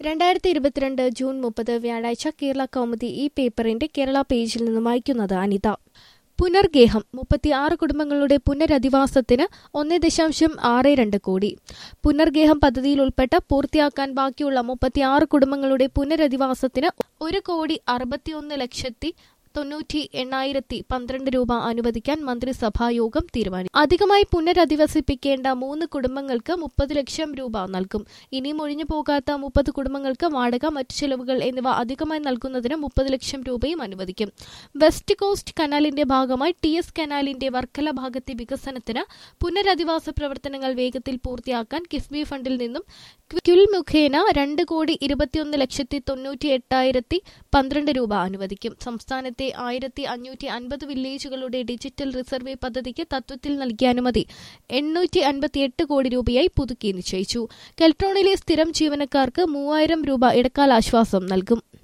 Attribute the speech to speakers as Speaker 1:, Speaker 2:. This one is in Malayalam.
Speaker 1: രണ്ടായിരത്തി ഇരുപത്തിരണ്ട് ജൂൺ മുപ്പത് വ്യാഴാഴ്ച കേരള കൗമുദി ഈ പേപ്പറിന്റെ കേരള പേജിൽ നിന്ന് വായിക്കുന്നത് അനിത പുനർഗേഹം മുപ്പത്തിയാറ് കുടുംബങ്ങളുടെ പുനരധിവാസത്തിന് ഒന്ന് ദശാംശം ആറ് രണ്ട് കോടി പുനർഗേഹം പദ്ധതിയിൽ ഉൾപ്പെട്ട പൂർത്തിയാക്കാൻ ബാക്കിയുള്ള മുപ്പത്തിയാറ് കുടുംബങ്ങളുടെ പുനരധിവാസത്തിന് ഒരു കോടി അറുപത്തിയൊന്ന് ലക്ഷത്തി തൊണ്ണൂറ്റി എണ്ണായിരത്തി പന്ത്രണ്ട് രൂപ അനുവദിക്കാൻ മന്ത്രിസഭാ യോഗം തീരുമാനിച്ചു അധികമായി പുനരധിവസിപ്പിക്കേണ്ട മൂന്ന് കുടുംബങ്ങൾക്ക് മുപ്പത് ലക്ഷം രൂപ നൽകും ഇനിയും ഒഴിഞ്ഞു പോകാത്ത മുപ്പത് കുടുംബങ്ങൾക്ക് വാടക മറ്റു ചെലവുകൾ എന്നിവ അധികമായി നൽകുന്നതിന് മുപ്പത് ലക്ഷം രൂപയും അനുവദിക്കും വെസ്റ്റ് കോസ്റ്റ് കനാലിന്റെ ഭാഗമായി ടി എസ് കനാലിന്റെ വർക്കല ഭാഗത്തെ വികസനത്തിന് പുനരധിവാസ പ്രവർത്തനങ്ങൾ വേഗത്തിൽ പൂർത്തിയാക്കാൻ കിഫ്ബി ഫണ്ടിൽ നിന്നും ക്യുൽ മുഖേന രണ്ട് കോടി ഇരുപത്തിയൊന്ന് ലക്ഷത്തി തൊണ്ണൂറ്റി എട്ടായിരത്തി പന്ത്രണ്ട് രൂപ അനുവദിക്കും സംസ്ഥാനത്തെ ആയിരത്തി അഞ്ഞൂറ്റി അൻപത് വില്ലേജുകളുടെ ഡിജിറ്റൽ റിസർവേ പദ്ധതിക്ക് തത്വത്തിൽ നൽകിയ അനുമതി എണ്ണൂറ്റി അൻപത്തിയെട്ട് കോടി രൂപയായി പുതുക്കി നിശ്ചയിച്ചു കെൽട്രോണിലെ സ്ഥിരം ജീവനക്കാർക്ക് മൂവായിരം രൂപ ഇടക്കാല ആശ്വാസം നൽകും